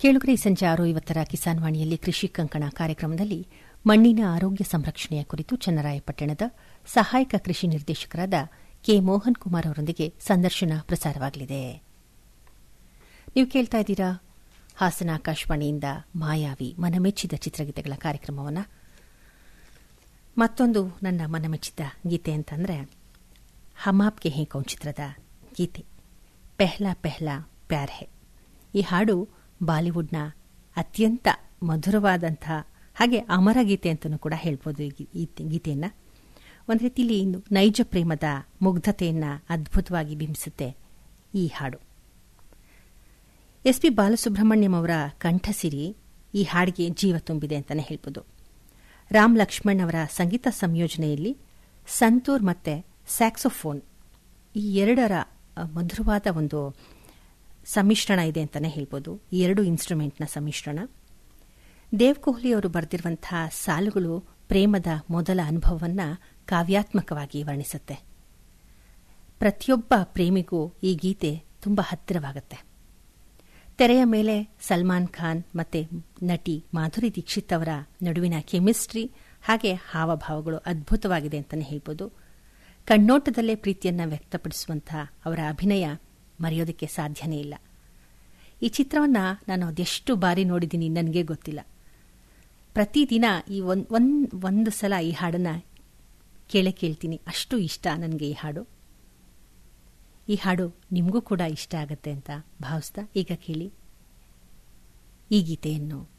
ಕೇಳುಗರೆ ಈ ಸಂಜೆ ಆರು ಇವತ್ತರ ಕಿಸಾನ್ ವಾಣಿಯಲ್ಲಿ ಕೃಷಿ ಕಂಕಣ ಕಾರ್ಯಕ್ರಮದಲ್ಲಿ ಮಣ್ಣಿನ ಆರೋಗ್ಯ ಸಂರಕ್ಷಣೆಯ ಕುರಿತು ಚನ್ನರಾಯಪಟ್ಟಣದ ಸಹಾಯಕ ಕೃಷಿ ನಿರ್ದೇಶಕರಾದ ಕೆ ಮೋಹನ್ ಕುಮಾರ್ ಅವರೊಂದಿಗೆ ಸಂದರ್ಶನ ಪ್ರಸಾರವಾಗಲಿದೆ ನೀವು ಕೇಳ್ತಾ ಇದ್ದೀರಾ ಹಾಸನ ಆಕಾಶವಾಣಿಯಿಂದ ಮಾಯಾವಿ ಮನಮೆಚ್ಚಿದ ಚಿತ್ರಗೀತೆಗಳ ಕಾರ್ಯಕ್ರಮವನ್ನು ಮತ್ತೊಂದು ನನ್ನ ಮನಮೆಚ್ಚಿದ ಗೀತೆ ಅಂತಂದರೆ ಹಮಾಪ್ಗೆ ಹೇ ಕೌನ್ ಚಿತ್ರದ ಗೀತೆ ಪೆಹ್ಲಾ ಪೆಹ್ಲಾ ಪ್ಯಾರ್ ಹೆ ಈ ಹಾಡು ಬಾಲಿವುಡ್ನ ಅತ್ಯಂತ ಮಧುರವಾದಂಥ ಹಾಗೆ ಅಮರ ಗೀತೆ ಅಂತಲೂ ಕೂಡ ಹೇಳ್ಬೋದು ಈ ಗೀತೆಯನ್ನು ಒಂದು ರೀತಿಯಲ್ಲಿ ನೈಜ ಪ್ರೇಮದ ಮುಗ್ಧತೆಯನ್ನು ಅದ್ಭುತವಾಗಿ ಬಿಂಬಿಸುತ್ತೆ ಈ ಹಾಡು ಎಸ್ ಪಿ ಬಾಲಸುಬ್ರಹ್ಮಣ್ಯಂ ಅವರ ಕಂಠಸಿರಿ ಈ ಹಾಡಿಗೆ ಜೀವ ತುಂಬಿದೆ ಅಂತಲೇ ಹೇಳ್ಬೋದು ರಾಮ್ ಲಕ್ಷ್ಮಣ್ ಅವರ ಸಂಗೀತ ಸಂಯೋಜನೆಯಲ್ಲಿ ಸಂತೂರ್ ಮತ್ತೆ ಸ್ಯಾಕ್ಸೋಫೋನ್ ಈ ಎರಡರ ಮಧುರವಾದ ಒಂದು ಸಮ್ಮಿಶ್ರಣ ಇದೆ ಅಂತಲೇ ಹೇಳ್ಬೋದು ಈ ಎರಡು ಇನ್ಸ್ಟ್ರೂಮೆಂಟ್ನ ಸಮ್ಮಿಶ್ರಣ ದೇವ್ ಕೊಹ್ಲಿ ಅವರು ಬರೆದಿರುವಂತಹ ಸಾಲುಗಳು ಪ್ರೇಮದ ಮೊದಲ ಅನುಭವವನ್ನು ಕಾವ್ಯಾತ್ಮಕವಾಗಿ ವರ್ಣಿಸುತ್ತೆ ಪ್ರತಿಯೊಬ್ಬ ಪ್ರೇಮಿಗೂ ಈ ಗೀತೆ ತುಂಬ ಹತ್ತಿರವಾಗುತ್ತೆ ತೆರೆಯ ಮೇಲೆ ಸಲ್ಮಾನ್ ಖಾನ್ ಮತ್ತೆ ನಟಿ ಮಾಧುರಿ ದೀಕ್ಷಿತ್ ಅವರ ನಡುವಿನ ಕೆಮಿಸ್ಟ್ರಿ ಹಾಗೆ ಹಾವಭಾವಗಳು ಅದ್ಭುತವಾಗಿದೆ ಅಂತಲೇ ಹೇಳ್ಬೋದು ಕಣ್ಣೋಟದಲ್ಲೇ ಪ್ರೀತಿಯನ್ನು ವ್ಯಕ್ತಪಡಿಸುವಂತಹ ಅವರ ಅಭಿನಯ ಮರೆಯೋದಕ್ಕೆ ಸಾಧ್ಯನೇ ಇಲ್ಲ ಈ ಚಿತ್ರವನ್ನು ನಾನು ಅದೆಷ್ಟು ಬಾರಿ ನೋಡಿದ್ದೀನಿ ನನಗೆ ಗೊತ್ತಿಲ್ಲ ಪ್ರತಿದಿನ ಈ ಒಂದು ಒಂದು ಒಂದು ಸಲ ಈ ಹಾಡನ್ನು ಕೇಳೇ ಕೇಳ್ತೀನಿ ಅಷ್ಟು ಇಷ್ಟ ನನಗೆ ಈ ಹಾಡು ಈ ಹಾಡು ನಿಮಗೂ ಕೂಡ ಇಷ್ಟ ಆಗತ್ತೆ ಅಂತ ಭಾವಿಸ್ತಾ ಈಗ ಕೇಳಿ ಈ ಗೀತೆಯನ್ನು